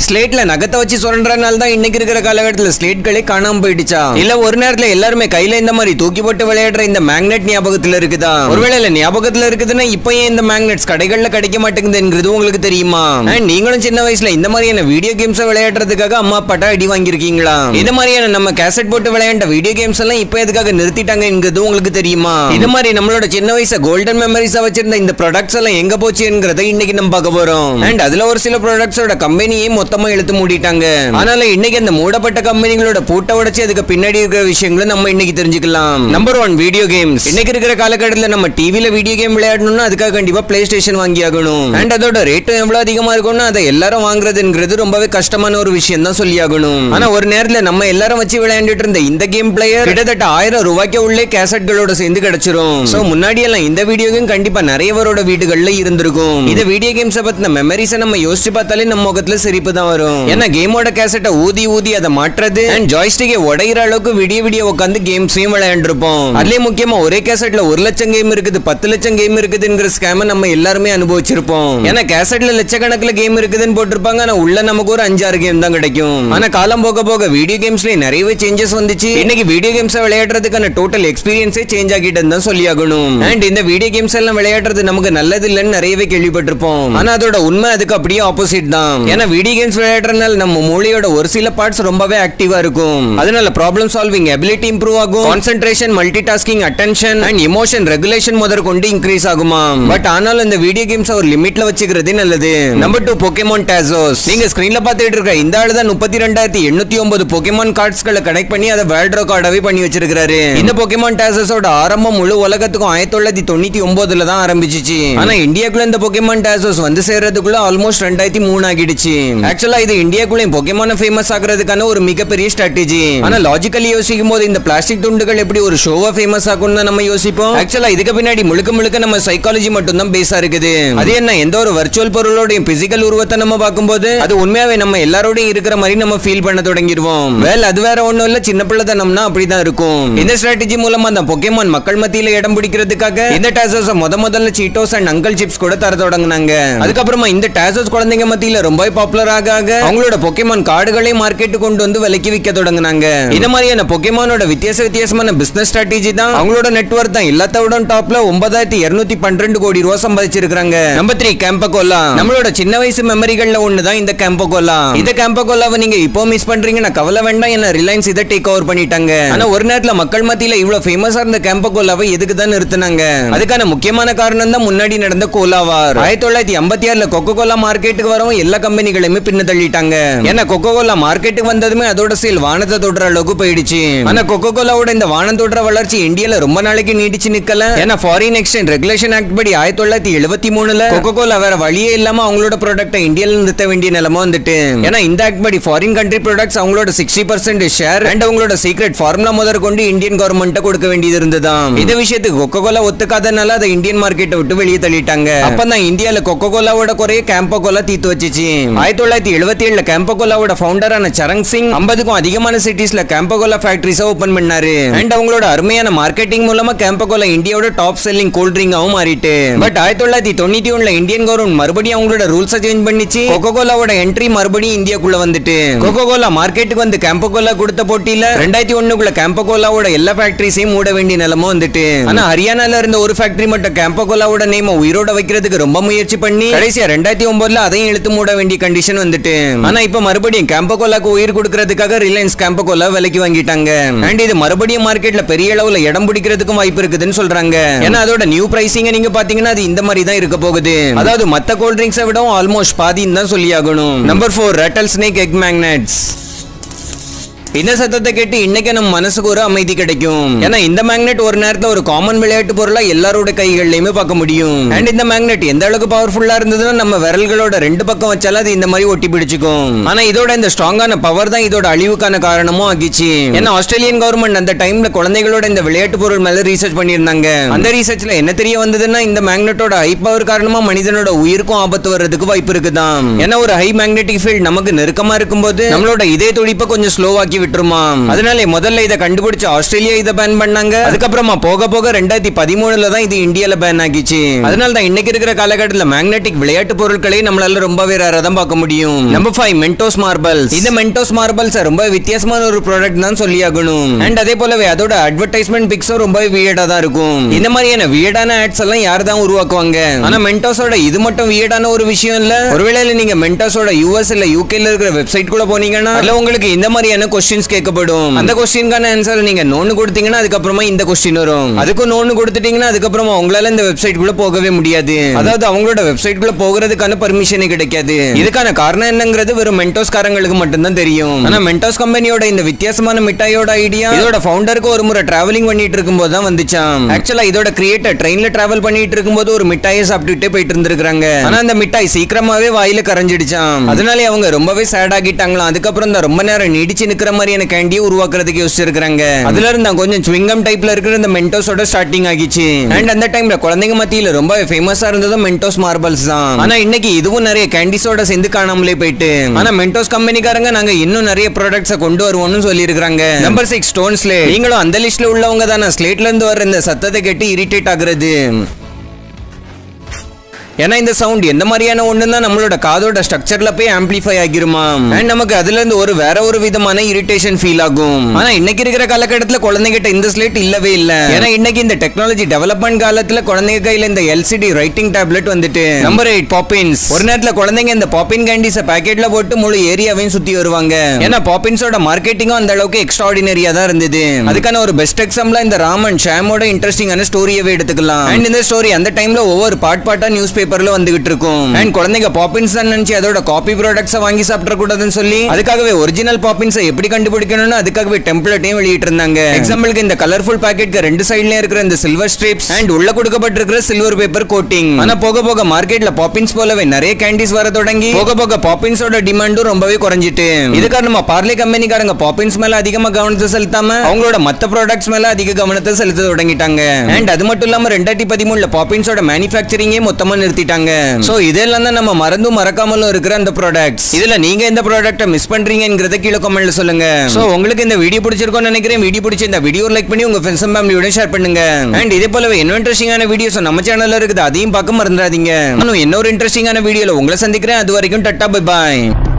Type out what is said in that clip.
ஸ்லேட்ல நகத்தை வச்சு சுரண்டறனால தான் இன்னைக்கு இருக்கிற காலகட்டத்துல ஸ்லேட்களே காணாம போயிடுச்சா இல்ல ஒரு நேரத்துல எல்லாருமே கையில இந்த மாதிரி தூக்கி போட்டு விளையாடுற இந்த மேக்னெட் ஞாபகத்துல இருக்குதா ஒருவேளை இல்ல ஞாபகத்துல இருக்குதுன்னா இப்போ ஏன் இந்த மேக்னெட்ஸ் கடைகள்ல கிடைக்க மாட்டேங்குதுங்கிறது உங்களுக்கு தெரியுமா And நீங்களும் சின்ன வயசுல இந்த மாதிரியான வீடியோ கேம்ஸ் விளையாடுறதுக்காக அம்மா அப்பாட்ட அடி வாங்கியிருக்கீங்களா இந்த மாதிரியான நம்ம கேசட் போட்டு விளையாண்ட வீடியோ கேம்ஸ் எல்லாம் இப்போ எதுக்காக நிறுத்திட்டாங்கங்கிறது உங்களுக்கு தெரியுமா இது மாதிரி நம்மளோட சின்ன வயசு கோல்டன் மெமரிஸா வச்சிருந்த இந்த ப்ராடக்ட்ஸ் எல்லாம் எங்க போச்சுங்கிறத இன்னைக்கு நம்ம பார்க்க போறோம் அண்ட் அதுல ஒரு சில ப்ராடக்ட்ஸோட கம்பெனியே மொத்தமா இழுத்து மூடிட்டாங்க ஆனால இன்னைக்கு அந்த மூடப்பட்ட கம்பெனிகளோட பூட்டை உடைச்சு அதுக்கு பின்னாடி இருக்கிற விஷயங்களை நம்ம இன்னைக்கு தெரிஞ்சுக்கலாம் நம்பர் ஒன் வீடியோ கேம்ஸ் இன்னைக்கு இருக்கிற காலகட்டத்தில் நம்ம டிவில வீடியோ கேம் விளையாடணும்னா அதுக்காக கண்டிப்பா பிளே ஸ்டேஷன் வாங்கி ஆகணும் அண்ட் அதோட ரேட்டும் எவ்வளவு அதிகமா இருக்கும்னா அதை எல்லாரும் வாங்குறதுங்கிறது ரொம்பவே கஷ்டமான ஒரு விஷயம் தான் சொல்லி ஆகணும் ஆனா ஒரு நேரத்துல நம்ம எல்லாரும் வச்சு விளையாண்டுட்டு இருந்த இந்த கேம் பிளேயர் கிட்டத்தட்ட ஆயிரம் ரூபாய்க்கு உள்ளே கேசட்களோட சேர்ந்து கிடைச்சிரும் சோ முன்னாடி எல்லாம் இந்த வீடியோ கேம் கண்டிப்பா நிறையவரோட வீடுகள்ல இருந்திருக்கும் இந்த வீடியோ கேம்ஸ பத்தின மெமரிஸை நம்ம யோசிச்சு பார்த்தாலே நம்ம முகத்துல சிரிப்பு தான் வரும் ஏன்னா கேமோட கேசட்டை ஊதி ஊதி அதை மாற்றுறது அண்ட் ஜாய்ஸ்டிக்கை உடையிற அளவுக்கு விடிய விடிய உட்காந்து கேம்ஸையும் விளையாண்டுருப்போம் அதுலயே முக்கியமா ஒரே கேசட்ல ஒரு லட்சம் கேம் இருக்குது பத்து லட்சம் கேம் இருக்குதுங்கிற ஸ்கேம நம்ம எல்லாருமே அனுபவிச்சிருப்போம் ஏன்னா கேசட்ல லட்சக்கணக்குல கேம் இருக்குதுன்னு போட்டிருப்பாங்க ஆனா உள்ள நமக்கு ஒரு அஞ்சாறு கேம் தான் கிடைக்கும் ஆனா காலம் போக போக வீடியோ கேம்ஸ்லயே நிறையவே சேஞ்சஸ் வந்துச்சு இன்னைக்கு வீடியோ கேம்ஸ் விளையாடுறதுக்கான டோட்டல் எக்ஸ்பீரியன்ஸே சேஞ்ச் ஆகிட்டு தான் சொல்லி ஆகணும் அண்ட் இந்த வீடியோ கேம்ஸ் எல்லாம் விளையாடுறது நமக்கு நல்லது இல்லைன்னு நிறையவே கேள்விப்பட்டிருப்போம் ஆனா அதோட உண்மை அதுக்கு அப்படியே ஆப்போசிட் தான் ஏன்னா வீடியோ கேம்ஸ் விளையாடுறதுனால நம்ம மூளையோட ஒரு சில பார்ட்ஸ் ரொம்பவே ஆக்டிவா இருக்கும் அதனால ப்ராப்ளம் சால்விங் எபிலிட்டி இம்ப்ரூவ் ஆகும் concentration multi tasking attention and emotion regulation முதல் கொண்டு இன்க்ரீஸ் ஆகுமா பட் ஆனாலும் இந்த வீடியோ கேம்ஸ் ஒரு லிமிட்ல வச்சுக்கிறதே நல்லது நம்பர் டூ பொக்கேமான் டேசோஸ் நீங்க ஸ்கிரீன்ல பார்த்துட்டு இருக்க இந்த ஆளு தான் முப்பத்தி ரெண்டாயிரத்தி எண்ணூத்தி ஒன்பது பொக்கேமான் கார்ட்ஸ்களை கனெக்ட் பண்ணி அதை வேர்ல்ட் ரெக்கார்டாவே பண்ணி வச்சிருக்காரு இந்த பொக்கேமான் டேசஸோட ஆரம்பம் முழு உலகத்துக்கும் ஆயிரத்தி தொள்ளாயிரத்தி தொண்ணூத்தி ஒன்பதுல தான் ஆரம்பிச்சிச்சு ஆனா இந்தியாக்குள்ள இந்த பொக்கேமான் டேசஸ் வந்து சேர்றதுக்குள்ள ஆல்மோஸ்ட் ரெண்டாயிரத்தி மூணு ஆகிடுச்சு ஆக்சுவலா இது இந்தியாக்குள்ள பொக்கேமான ஃபேமஸ் ஆகுறதுக்கான ஒரு மிகப்பெரிய ஸ்ட்ராட்டஜி ஆனா லாஜிக்கலி யோசிக்கும் போது இந்த பிளாஸ்டிக் துண்டுகள் எப்படி ஒரு ஷோவா ஃபேமஸ் ஆகும்னு நம்ம யோசிப்போம் ஆக்சுவலா இதுக்கு பின்னாடி முழுக்க முழுக்க நம்ம சைக்காலஜி மட்டும் தான் பேஸா இருக்குது அது என்ன எந்த ஒரு வர்ச்சுவல் பொருளோட பிசிக்கல் உருவத்தை நம்ம பார்க்கும்போது அது உண்மையாவே நம்ம எல்லாரோடையும் இருக்கிற மாதிரி நம்ம ஃபீல் பண்ண தொடங்கிடுவோம் வேல் அது வேற ஒண்ணும் இல்ல சின்ன பிள்ளைத்தனம்னா அப்படிதான் இருக்கும் இந்த ஸ்ட்ராட்டஜி மூலமா அந்த பொக்கேமான் மக்கள் மத்தியில இடம் பிடிக்கிறதுக்காக இந்த டேசஸ் முத முதல்ல சீட்டோஸ் அண்ட் அங்கல் சிப்ஸ் கூட தர தொடங்குனாங்க அதுக்கப்புறமா இந்த டேசஸ் குழந்தைங்க மத்தியில ரொம்ப பாப்புலர் ஆக ஆக அவங்களோட பொக்கேமான் கார்டுகளை மார்க்கெட்டு கொண்டு வந்து விலைக்கு விற்க தொடங்குனாங்க இந்த மாதிரியான பொக்கேமானோட வித்தியாச வித்தியாசமான பிசினஸ் ஸ்ட்ராட்டஜி தான் அவங்களோட நெட்வொர்க் தான் எல்லாத்தோட டாப்ல ஒன்பதாயிரத்தி இருநூத்தி பன்னிரண்டு கோடி ரூபாய் சம்பாதிச்சிருக்காங்க நம்பர் த்ரீ கேம்பகோலா நம்மளோட சின்ன வயசு மெமரிகள்ல ஒண்ணுதான் இந்த கேம்பகோலா இந்த கேம்பகோலாவை நீங்க இப்போ மிஸ் பண்றீங்கன்னா கவலை வேண்டாம் என்ன ரிலையன்ஸ் இதை டேக் ஓவர் பண்ணிட்டாங்க ஆனா ஒரு நேரத்துல மக்கள் மத்தியில இவ்வளவு ஃபேமஸா இருந்த கேம்பகோலாவை எதுக்கு தான் நிறுத்தினாங்க அதுக்கான முக்கியமான காரணம் தான் முன்னாடி நடந்த கோலா வார் ஆயிரத்தி தொள்ளாயிரத்தி ஐம்பத்தி ஆறுல கொக்கோ கோலா மார்க்கெட்டுக்கு வரவும் எல்லா கம்பெனிகளுமே பின்ன தள்ளிட்டாங்க ஏன்னா கொக்கோ கோலா மார்க்கெட்டுக்கு வந்ததுமே அதோட சேல் வானத்தை தொடுற அளவுக்கு போயிடுச்சு ஆனா கொக்கோ கோலாவோட இந்த வானம் தொடுற வளர்ச்சி இந்தியால ரொம்ப நாளைக்கு நீடிச்சு நிக்கல ஏன்னா ஃபாரின் எக்ஸ்சேஞ்ச் ரெகுலேஷன் ஆக்ட் படி ஆயிரத்தி தொள்ளாயிரத்தி எழுபத்தி மூணுல கொக்கோ கோலா வேற வழியே இல்லாம அவங்களோட ப்ராடக்ட்டை இந்தியால நிறுத்த வேண்டிய நிலைமை வந்துட்டு ஏன்னா இந்த ஆக்ட் படி ஃபாரின் கண்ட்ரி ப்ராடக்ட்ஸ் அவங்களோட சிக்ஸ்டி பர்சன்ட் ஷேர் அண்ட் அவங்களோட சீக்ரெட் ஃபார்முலா முதல் கொண்டு இந்தியன் கவர்மெண்ட் கொடுக்க வேண்டியது இருந்ததாம் இந்த விஷயத்துக்கு கொக்கோ கோலா ஒத்துக்காதனால அதை இந்தியன் மார்க்கெட்டை விட்டு வெளியே தள்ளிட்டாங்க அப்பதான் இந்தியால கொக்கோ கோலாவோட குறைய கேம்போ கோலா தீத்து வச்சுச்சு ஆயிரத்தி தொள்ளாயிரத்தி எழுபத்தி ஏழுல கேம்போ கோலாவோட ஃபவுண்டரான சரங் சிங் ஐம்பதுக்கும் அதிகமான சிட்டிஸ்ல கேம்போ கோலா ஃபேக்டரிஸ் ஓபன் பண்ணாரு அண்ட் அவங்களோட அருமையான மார்க்கெட்டிங் மூலமா கேம்போ கோலா இந்தியாவோட டாப் செல்லிங் கூல் ட்ரிங்காவும் மாறிட்டு பட் ஆயிரத்தி தொள்ளாயிரத்தி தொண்ணூத்தி ஒண்ணுல இந்தியன் கவர்மெண்ட் மறுபடியும் அவங்களோட ரூல்ஸை சேஞ்ச் பண்ணிச்சு கொக்கோ கோலாவோட என்ட்ரி மறுபடியும் இந்தியாக்குள்ள வந்துட்டு கொக்கோ கோலா மார்க்கெட்டுக்கு வந்து கேம்போ கோலா கொடுத்த போட்டியில ரெண்டாயிரத்தி ஒண்ணுக்குள்ள கேம்போ கோலாவோட எல்லா ஃபேக்டரிஸையும் மூட வேண்டிய நிலைமை வந்துட்டு ஆனா ஹரியானால இருந்த ஒரு ஃபேக்டரி மட்டும் கேம்போ கோலாவோட நேம உயிரோட வைக்கிறதுக்கு ரொம்ப முயற்சி பண்ணி கடைசியா ரெண்டாயிரத்தி ஒன்பதுல அதையும் இழுத்து மூட வேண்டிய கண்டிஷன் வந்துட்டு ஆனா இப்ப மறுபடியும் கேம்போ கோலாக்கு உயிர் கொடுக்கறதுக்காக ரிலையன்ஸ் கேம்போ கோலா விலைக்கு வாங்கிட்டாங்க அண்ட் இது மறுபடியும் மார்க்கெட்ல பெரிய அளவுல இடம் பிடிக்கிறதுக்கும் வாய்ப்பு இருக்குதுன்னு சொல்றாங்க ஏன்னா அதோட நியூ பிரைசிங் நீங்க பாத்தீங்கன்னா அது இந்த மாதிரி தான் இருக்க போகுது அதாவது மத்த கோல்ட் ட்ரிங்க்ஸை விடவும் ஆல்மோஸ்ட் பாதின்னு தான் சொல்லி ஆகணும் number four rattle snake egg magnets இந்த சத்தத்தை கேட்டு இன்னைக்கு நம்ம மனசுக்கு ஒரு அமைதி கிடைக்கும் ஏன்னா இந்த மேக்னெட் ஒரு நேரத்துல ஒரு காமன் விளையாட்டு பொருளா எல்லாரோட கைகள்லயுமே பார்க்க முடியும் அண்ட் இந்த மேக்னெட் எந்த அளவுக்கு பவர்ஃபுல்லா இருந்ததுன்னா நம்ம விரல்களோட ரெண்டு பக்கம் வச்சாலும் அது இந்த மாதிரி ஒட்டி பிடிச்சுக்கும் ஆனா இதோட இந்த ஸ்ட்ராங்கான பவர் தான் இதோட அழிவுக்கான காரணமும் ஆகிச்சு ஏன்னா ஆஸ்திரேலியன் கவர்மெண்ட் அந்த டைம்ல குழந்தைகளோட இந்த விளையாட்டு பொருள் மேல ரீசர்ச் பண்ணியிருந்தாங்க அந்த ரீசர்ச்ல என்ன தெரிய வந்ததுன்னா இந்த மேக்னெட்டோட ஹை பவர் காரணமா மனிதனோட உயிருக்கும் ஆபத்து வர்றதுக்கு வாய்ப்பு இருக்குதாம் ஏன்னா ஒரு ஹை மேக்னெட்டிக் ஃபீல்ட் நமக்கு நெருக்கமா இருக்கும்போது நம்மளோட இதய துடிப்பை கொஞ்சம் ஸ்லோவாக்கி விட்டுருமா அதனால முதல்ல இதை கண்டுபிடிச்ச ஆஸ்திரேலியா இதை பேன் பண்ணாங்க அதுக்கப்புறமா போக போக ரெண்டாயிரத்தி பதிமூணுல தான் இது இந்தியால பேன் ஆகிச்சு அதனால தான் இன்னைக்கு இருக்கிற காலகட்டத்தில் மேக்னெட்டிக் விளையாட்டு பொருட்களை நம்மளால ரொம்பவே ரேரா தான் பார்க்க முடியும் நம்பர் ஃபைவ் மென்டோஸ் மார்பல்ஸ் இந்த மென்டோஸ் மார்பல்ஸ் ரொம்ப வித்தியாசமான ஒரு ப்ராடக்ட் தான் சொல்லி ஆகணும் அண்ட் அதே போலவே அதோட அட்வர்டைஸ்மெண்ட் பிக்ஸும் ரொம்ப வியர்டா தான் இருக்கும் இந்த மாதிரியான வியர்டான ஆட்ஸ் எல்லாம் யார் தான் உருவாக்குவாங்க ஆனா மென்டோஸோட இது மட்டும் வியர்டான ஒரு விஷயம் இல்ல ஒருவேளை நீங்க மென்டோஸோட யூஎஸ் இல்ல யூகேல இருக்கிற வெப்சைட் கூட போனீங்கன்னா அதுல உங்களுக்கு இந்த மாதிரியான கொஸ்டின்ஸ் கேட்கப்படும் அந்த கொஸ்டின்கான ஆன்சர் நீங்க நோன்னு கொடுத்தீங்கன்னா அதுக்கப்புறமா இந்த கொஸ்டின் வரும் அதுக்கும் நோன்னு கொடுத்துட்டீங்கன்னா அதுக்கப்புறமா உங்களால இந்த வெப்சைட் குள்ள போகவே முடியாது அதாவது அவங்களோட வெப்சைட் குள்ள போகிறதுக்கான பர்மிஷனே கிடைக்காது இதுக்கான காரணம் என்னங்கிறது வெறும் மென்டோஸ் காரங்களுக்கு மட்டும்தான் தெரியும் ஆனா மென்டோஸ் கம்பெனியோட இந்த வித்தியாசமான மிட்டாயோட ஐடியா இதோட ஃபவுண்டருக்கு ஒரு முறை டிராவலிங் பண்ணிட்டு இருக்கும்போது தான் வந்துச்சாம் ஆக்சுவலா இதோட கிரியேட்டர் ட்ரெயின்ல டிராவல் பண்ணிட்டு இருக்கும்போது ஒரு மிட்டாயை சாப்பிட்டுட்டே போயிட்டு இருந்திருக்காங்க ஆனா அந்த மிட்டாய் சீக்கிரமாவே வாயில கரைஞ்சிடுச்சாம் அதனாலே அவங்க ரொம்பவே சேட் ஆகிட்டாங்களாம் அதுக்கப்புறம் தான் ரொம்ப நேரம் நீடிச்சு நிக்கிற மாதிரியான கேண்டியை உருவாக்குறதுக்கு யோசிச்சிருக்காங்க அதுல இருந்தா கொஞ்சம் ஸ்விங்கம் டைப்ல இருக்கிற இந்த மென்டோஸோட ஸ்டார்டிங் ஆகிச்சு அண்ட் அந்த டைம்ல குழந்தைங்க மத்தியில ரொம்ப ஃபேமஸா இருந்ததும் மென்டோஸ் மார்பல்ஸ் தான் ஆனா இன்னைக்கு இதுவும் நிறைய கேண்டிஸோட சேர்ந்து காணாமலே போயிட்டு ஆனா மென்டோஸ் கம்பெனிக்காரங்க நாங்க இன்னும் நிறைய ப்ராடக்ட்ஸை கொண்டு வருவோம்னு சொல்லி இருக்காங்க நம்பர் சிக்ஸ் ஸ்டோன் ஸ்லேட் நீங்களும் அந்த லிஸ்ட்ல உள்ளவங்க தானே ஸ்லேட்ல இருந்து வர இந்த சத்தத்தை கேட்டு இரிட்டேட் ஆகுறது ஏன்னா இந்த சவுண்ட் எந்த மாதிரியான ஒண்ணுன்னா நம்மளோட காதோட ஸ்ட்ரக்சர்ல போய் ஆம்பிளிஃபை ஆகிருமா அண்ட் நமக்கு அதுல இருந்து ஒரு வேற ஒரு விதமான இரிட்டேஷன் ஃபீல் ஆகும் ஆனா இன்னைக்கு இருக்கிற காலகட்டத்துல குழந்தைகிட்ட இந்த ஸ்லேட் இல்லவே இல்ல ஏன்னா இன்னைக்கு இந்த டெக்னாலஜி டெவலப்மெண்ட் காலத்துல குழந்தைங்க கையில இந்த எல்சிடி ரைட்டிங் டேப்லெட் வந்துட்டு நம்பர் எயிட் பாப்பின்ஸ் ஒரு நேரத்துல குழந்தைங்க இந்த பாப்பின் கேண்டிஸ பாக்கெட்ல போட்டு முழு ஏரியாவையும் சுத்தி வருவாங்க ஏன்னா பாப்பின்ஸோட மார்க்கெட்டிங்கும் அந்த அளவுக்கு எக்ஸ்ட்ராடினரியா தான் இருந்தது அதுக்கான ஒரு பெஸ்ட் எக்ஸாம்பிளா இந்த ராமன் ஷாமோட இன்ட்ரெஸ்டிங்கான ஸ்டோரியவே எடுத்துக்கலாம் அண்ட் இந்த ஸ்டோரி அந்த டைம்ல ஒவ்வொரு பார்ட் பார்ட்டா நியூஸ் பேப்பர்ல வந்துகிட்டு இருக்கும் அண்ட் குழந்தைங்க பாப்பின்ஸ் தான் நினைச்சு அதோட காப்பி ப்ராடக்ட்ஸ் வாங்கி சாப்பிட கூடாதுன்னு சொல்லி அதுக்காகவே ஒரிஜினல் பாப்பின்ஸை எப்படி கண்டுபிடிக்கணும்னு அதுக்காகவே டெம்ப்ளேட்டையும் வெளியிட்டு இருந்தாங்க எக்ஸாம்பிளுக்கு இந்த கலர்ஃபுல் பாக்கெட்க்கு ரெண்டு சைடுல இருக்கிற இந்த சில்வர் ஸ்ட்ரிப்ஸ் அண்ட் உள்ள கொடுக்கப்பட்டிருக்கிற சில்வர் பேப்பர் கோட்டிங் ஆனா போக போக மார்க்கெட்ல பாப்பின்ஸ் போலவே நிறைய கேண்டிஸ் வர தொடங்கி போக போக பாப்பின்ஸோட டிமாண்டும் ரொம்பவே குறைஞ்சிட்டு இது காரணமா பார்லே கம்பெனிக்காரங்க பாப்பின்ஸ் மேல அதிகமா கவனத்தை செலுத்தாம அவங்களோட மத்த ப்ராடக்ட்ஸ் மேல அதிக கவனத்தை செலுத்த தொடங்கிட்டாங்க அண்ட் அது மட்டும் இல்லாம ரெண்டாயிரத்தி பதிமூணுல பாப்பின்ஸோட மேனுஃபேக்சரிங்கே மொத்தமா நிறுத்திட்டாங்க சோ இதெல்லாம் தான் நம்ம மறந்தும் மறக்காமலும் இருக்கிற அந்த ப்ராடக்ட்ஸ் இதுல நீங்க எந்த ப்ராடக்ட்டை மிஸ் பண்றீங்கங்கறத கீழே கமெண்ட்ல சொல்லுங்க சோ உங்களுக்கு இந்த வீடியோ பிடிச்சிருக்கும்னு நினைக்கிறேன் வீடியோ பிடிச்ச இந்த வீடியோ லைக் பண்ணி உங்க ஃப்ரெண்ட்ஸ் ஃபேமிலியோட ஷேர் பண்ணுங்க அண்ட் இதே போலவே இன்னும் இன்ட்ரெஸ்டிங்கான வீடியோஸ் நம்ம சேனல்ல இருக்குது அதையும் பார்க்க மறந்துடாதீங்க இன்னும் இன்னொரு இன்ட்ரெஸ்டிங்கான வீடியோல உங்களை சந்திக்கிறேன் அது வரைக்கும் டட்டா பை பாய்